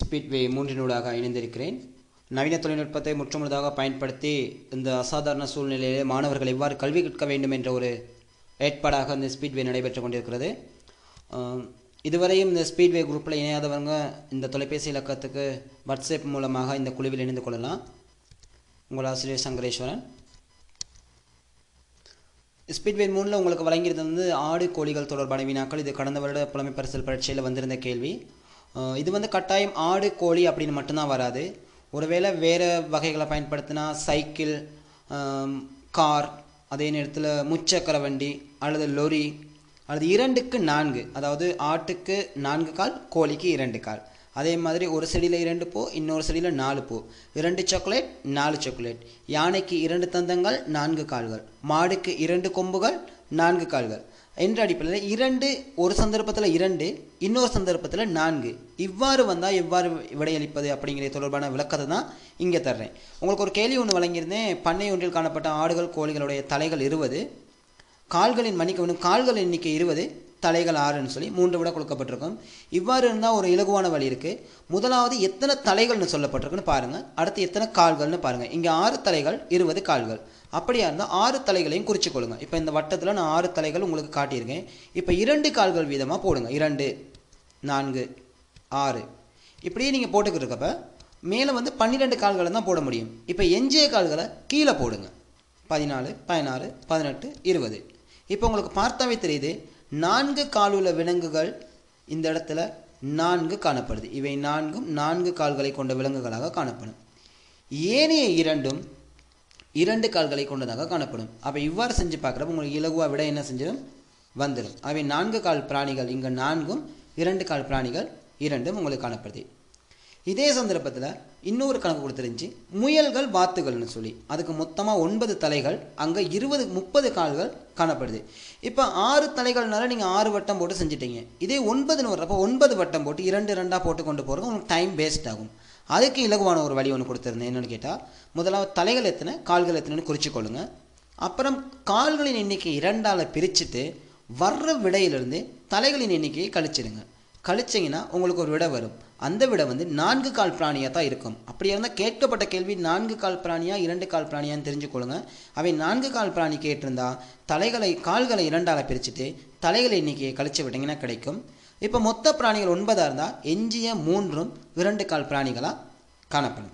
speedway மூன்றினூடாக இணைந்திருக்கிறேன் நவீன தொழில்நுட்பத்தை முற்றுமுழுதாக பயன்படுத்தி இந்த அசாதாரண சூழ்நிலையிலே மாணவர்கள் எவ்வாறு கல்வி கற்க வேண்டும் என்ற ஒரு ஏற்பாடாக இந்த ஸ்பீட்வே நடைபெற்று கொண்டிருக்கிறது ஆம், இதுவரையும் இந்த ஸ்பீட்வே குரூப்பில் இணையாதவங்க இந்த தொலைபேசி இலக்கத்துக்கு வாட்ஸ்அப் மூலமாக இந்த குழுவில் இணைந்து கொள்ளலாம் உங்கள் ஆசிரியர் சங்கரேஸ்வரன் ஸ்பீட்வே மூணில் உங்களுக்கு வழங்கியிருந்தது வந்து ஆடு கோழிகள் தொடர்பான வினாக்கள் இது கடந்த வருட புலமை பரிசல் பரீட்சையில் வந்திருந்த கேள்வி அஹ் இது வந்து கட்டாயம் ஆடு கோழி அப்படின்னு மட்டும்தான் வராது ஒருவேளை வேறு வகைகளை பயன்படுத்தினா சைக்கிள் ஆம், கார் அதே நேரத்தில் முச்சக்கர வண்டி அல்லது லொரி அல்லது இரண்டுக்கு நான்கு அதாவது ஆட்டுக்கு நான்கு கால் கோழிக்கு இரண்டு கால் அதே மாதிரி ஒரு செடியில் இரண்டு பூ இன்னொரு செடியில் நாலு பூ இரண்டு சாக்லேட் நாலு சாக்லேட் யானைக்கு இரண்டு தந்தங்கள் நான்கு கால்கள் மாடுக்கு இரண்டு கொம்புகள் நான்கு கால்கள் என்ற அடிப்படையில் இரண்டு ஒரு சந்தர்ப்பத்தில் இரண்டு இன்னொரு சந்தர்ப்பத்தில் நான்கு இவ்வாறு வந்தால் எவ்வாறு விடையளிப்பது அப்படிங்கிற தொடர்பான விளக்கத்தை தான் இங்கே தர்றேன் உங்களுக்கு ஒரு கேள்வி ஒன்று வழங்கியிருந்தேன் பண்ணை ஒன்றில் காணப்பட்ட ஆடுகள் கோழிகளுடைய தலைகள் இருபது கால்களின் மன்னிக்கணும் கால்கள் எண்ணிக்கை இருபது தலைகள் ஆறுன்னு சொல்லி மூன்று விட கொடுக்கப்பட்டிருக்கும் இவ்வாறு இருந்தால் ஒரு இலகுவான வழி இருக்குது முதலாவது எத்தனை தலைகள்னு சொல்லப்பட்டிருக்குன்னு பாருங்கள் அடுத்து எத்தனை கால்கள்னு பாருங்கள் இங்கே ஆறு தலைகள் இருபது கால்கள் அப்படியா இருந்தால் ஆறு தலைகளையும் குறிச்சு கொள்ளுங்க இப்போ இந்த வட்டத்தில் நான் ஆறு தலைகள் உங்களுக்கு காட்டியிருக்கேன் இப்போ இரண்டு கால்கள் வீதமாக போடுங்க இரண்டு நான்கு ஆறு இப்படியே நீங்கள் போட்டுக்கிட்டு இருக்கப்ப மேலே வந்து பன்னிரெண்டு கால்களை தான் போட முடியும் இப்போ எஞ்சிய கால்களை கீழே போடுங்க பதினாலு பதினாறு பதினெட்டு இருபது இப்போ உங்களுக்கு பார்த்தாவே தெரியுது நான்கு காலுள்ள விலங்குகள் இந்த இடத்துல நான்கு காணப்படுது இவை நான்கும் நான்கு கால்களை கொண்ட விலங்குகளாக காணப்படும் ஏனைய இரண்டும் இரண்டு கால்களை கொண்டதாக காணப்படும் அப்போ இவ்வாறு செஞ்சு பார்க்குறப்ப உங்களுக்கு இலகுவாக விட என்ன செஞ்சிடும் வந்துடும் அவை நான்கு கால் பிராணிகள் இங்கே நான்கும் இரண்டு கால் பிராணிகள் இரண்டும் உங்களுக்கு காணப்படுது இதே சந்தர்ப்பத்தில் இன்னொரு கணக்கு கொடுத்துருந்துச்சு முயல்கள் வாத்துகள்னு சொல்லி அதுக்கு மொத்தமாக ஒன்பது தலைகள் அங்கே இருபது முப்பது கால்கள் காணப்படுது இப்போ ஆறு தலைகள்னால நீங்கள் ஆறு வட்டம் போட்டு செஞ்சிட்டீங்க இதே ஒன்பதுன்னு வர்றப்போ ஒன்பது வட்டம் போட்டு இரண்டு ரெண்டாக போட்டு கொண்டு போகிறது உங்களுக்கு டைம் வேஸ்ட் ஆகும் அதுக்கு இலகுவான ஒரு வழி ஒன்று கொடுத்துருந்தேன் என்னென்னு கேட்டால் முதலாவது தலைகள் எத்தனை கால்கள் எத்தனைன்னு குறித்து கொள்ளுங்க அப்புறம் கால்களின் எண்ணிக்கை இரண்டால் பிரிச்சுட்டு வர்ற விடையிலிருந்து தலைகளின் எண்ணிக்கையை கழிச்சிடுங்க கழிச்சிங்கன்னா உங்களுக்கு ஒரு விடை வரும் அந்த விடை வந்து நான்கு கால் பிராணியாக தான் இருக்கும் அப்படியா இருந்தால் கேட்கப்பட்ட கேள்வி நான்கு கால் பிராணியா இரண்டு கால் பிராணியான்னு தெரிஞ்சுக்கொள்ளுங்க அவை நான்கு கால் பிராணி கேட்டிருந்தா தலைகளை கால்களை இரண்டால் பிரிச்சுட்டு தலைகள் எண்ணிக்கையை கழிச்சு விட்டீங்கன்னா கிடைக்கும் இப்போ மொத்த பிராணிகள் ஒன்பதாக இருந்தால் எஞ்சிய மூன்றும் இரண்டு கால் பிராணிகளாக காணப்படும்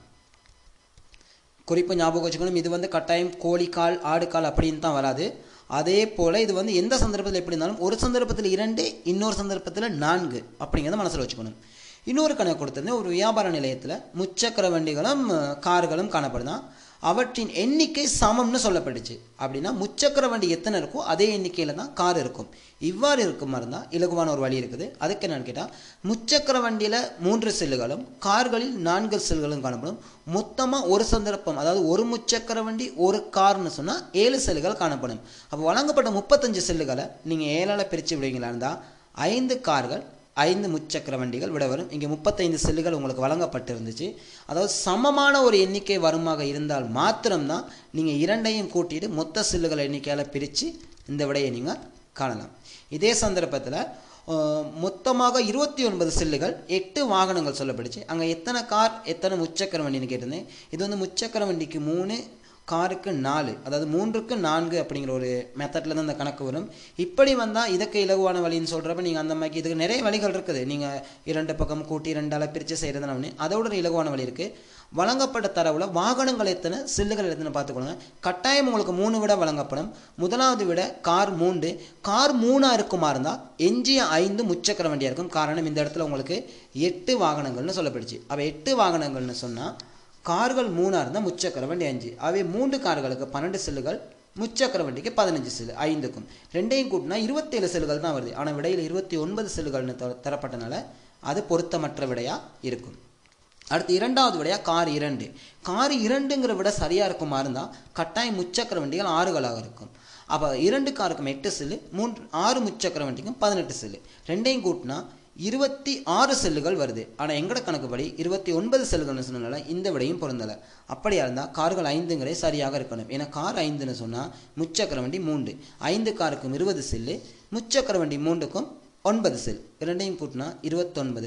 குறிப்பு ஞாபகம் வச்சுக்கணும் இது வந்து கட்டாயம் கோழிக்கால் ஆடுகால் அப்படின்னு தான் வராது அதே போல் இது வந்து எந்த சந்தர்ப்பத்தில் எப்படி இருந்தாலும் ஒரு சந்தர்ப்பத்தில் இரண்டு இன்னொரு சந்தர்ப்பத்தில் நான்கு அப்படிங்கிறத மனசில் வச்சுக்கணும் இன்னொரு கணக்கு கொடுத்துருந்தேன் ஒரு வியாபார நிலையத்தில் முச்சக்கர வண்டிகளும் அஹ், கார்களும் காணப்படுதான் அவற்றின் எண்ணிக்கை சமம்னு சொல்லப்பட்டுச்சு அப்படின்னா முச்சக்கர வண்டி எத்தனை இருக்கோ அதே எண்ணிக்கையில் தான் கார் இருக்கும் இவ்வாறு இருக்குமா இருந்தால் இலகுவான ஒரு வழி இருக்குது அதுக்கு என்னன்னு கேட்டால் முச்சக்கர வண்டியில் மூன்று செல்லுகளும் கார்களில் நான்கு செல்களும் காணப்படும் மொத்தமாக ஒரு சந்தர்ப்பம் அதாவது ஒரு முச்சக்கர வண்டி ஒரு கார்னு சொன்னால் ஏழு செல்லுகள் காணப்படும் அப்போ வழங்கப்பட்ட முப்பத்தஞ்சு செல்லுகளை நீங்கள் ஏழால் பிரித்து விடுவீங்களா இருந்தால் ஐந்து கார்கள் ஐந்து முச்சக்கர வண்டிகள் விட வரும் இங்கே முப்பத்தைந்து செல்லுகள் உங்களுக்கு வழங்கப்பட்டிருந்துச்சு அதாவது சமமான ஒரு எண்ணிக்கை வருமாக இருந்தால் மாத்திரம்தான் நீங்கள் இரண்டையும் கூட்டிட்டு மொத்த செல்லுகள் எண்ணிக்கையால் பிரித்து இந்த விடையை நீங்கள் காணலாம் இதே சந்தர்ப்பத்தில் அஹ், மொத்தமாக இருபத்தி ஒன்பது செல்லுகள் எட்டு வாகனங்கள் சொல்லப்படுச்சு அங்கே எத்தனை கார் எத்தனை முச்சக்கர வண்டின்னு கேட்டிருந்தேன் இது வந்து முச்சக்கர வண்டிக்கு மூணு காருக்கு நாலு அதாவது மூன்றுக்கு நான்கு அப்படிங்கிற ஒரு மெத்தடில் தான் இந்த கணக்கு வரும் இப்படி வந்தால் இதுக்கு இலகுவான வழின்னு சொல்கிறப்ப நீங்கள் அந்த மாதிரி இதுக்கு நிறைய வழிகள் இருக்குது நீங்கள் இரண்டு பக்கம் கூட்டி ரெண்டால் பிரித்து செய்கிறதுனா அதோட ஒரு இலகுவான வழி இருக்குது வழங்கப்பட்ட தரவில் வாகனங்கள் எத்தனை சில்லுகள் எத்தனை பார்த்துக்கொள்ளுங்க கட்டாயம் உங்களுக்கு மூணு விட வழங்கப்படும் முதலாவது விட கார் மூன்று கார் மூணாக இருக்குமா இருந்தால் எஞ்சிய ஐந்து முச்சக்கர வண்டியாக இருக்கும் காரணம் இந்த இடத்துல உங்களுக்கு எட்டு வாகனங்கள்னு சொல்லப்படுச்சு அப்போ எட்டு வாகனங்கள்னு சொன்னால் கார்கள் மூணாக இருந்தால் முச்சக்கர வண்டி அஞ்சு அவை மூன்று கார்களுக்கு பன்னெண்டு செல்லுகள் முச்சக்கர வண்டிக்கு பதினஞ்சு செல்லு ஐந்துக்கும் ரெண்டையும் கூட்டினா இருபத்தேழு செல்லுகள் தான் வருது ஆனால் விடையில் இருபத்தி ஒன்பது செல்லுகள்னு த- தரப்பட்டனால அது பொருத்தமற்ற விடையாக இருக்கும் அடுத்து இரண்டாவது விடையா கார் இரண்டு கார் இரண்டுங்கிற விட சரியாக இருக்குமா இருந்தால் கட்டாயம் முச்சக்கர வண்டிகள் ஆறுகளாக இருக்கும் அப்போ இரண்டு காருக்கும் எட்டு செல்லு மூன்று ஆறு முச்சக்கர வண்டிக்கும் பதினெட்டு செல்லு ரெண்டையும் கூட்டினா இருபத்தி ஆறு செல்லுகள் வருது ஆனால் எங்கட கணக்குப்படி இருபத்தி ஒன்பது செல்லுகள்னு சொன்னனால இந்த விடையும் பொருந்தலை அப்படியா இருந்தால் கார்கள் ஐந்துங்கிறே சரியாக இருக்கணும் ஏன்னா கார் ஐந்துன்னு சொன்னால் முச்சக்கர வண்டி மூன்று ஐந்து காருக்கும் இருபது செல்லு முச்சக்கர வண்டி மூன்றுக்கும் ஒன்பது செல் இரண்டையும் கூட்டினா இருபத்தொன்பதுக்கு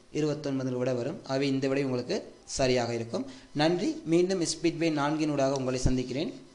இருபத்தொன்பது விட வரும் ஆகவே இந்த விடை உங்களுக்கு சரியாக இருக்கும் நன்றி மீண்டும் ஸ்பீட்வே நான்கினூடாக உங்களை சந்திக்கிறேன்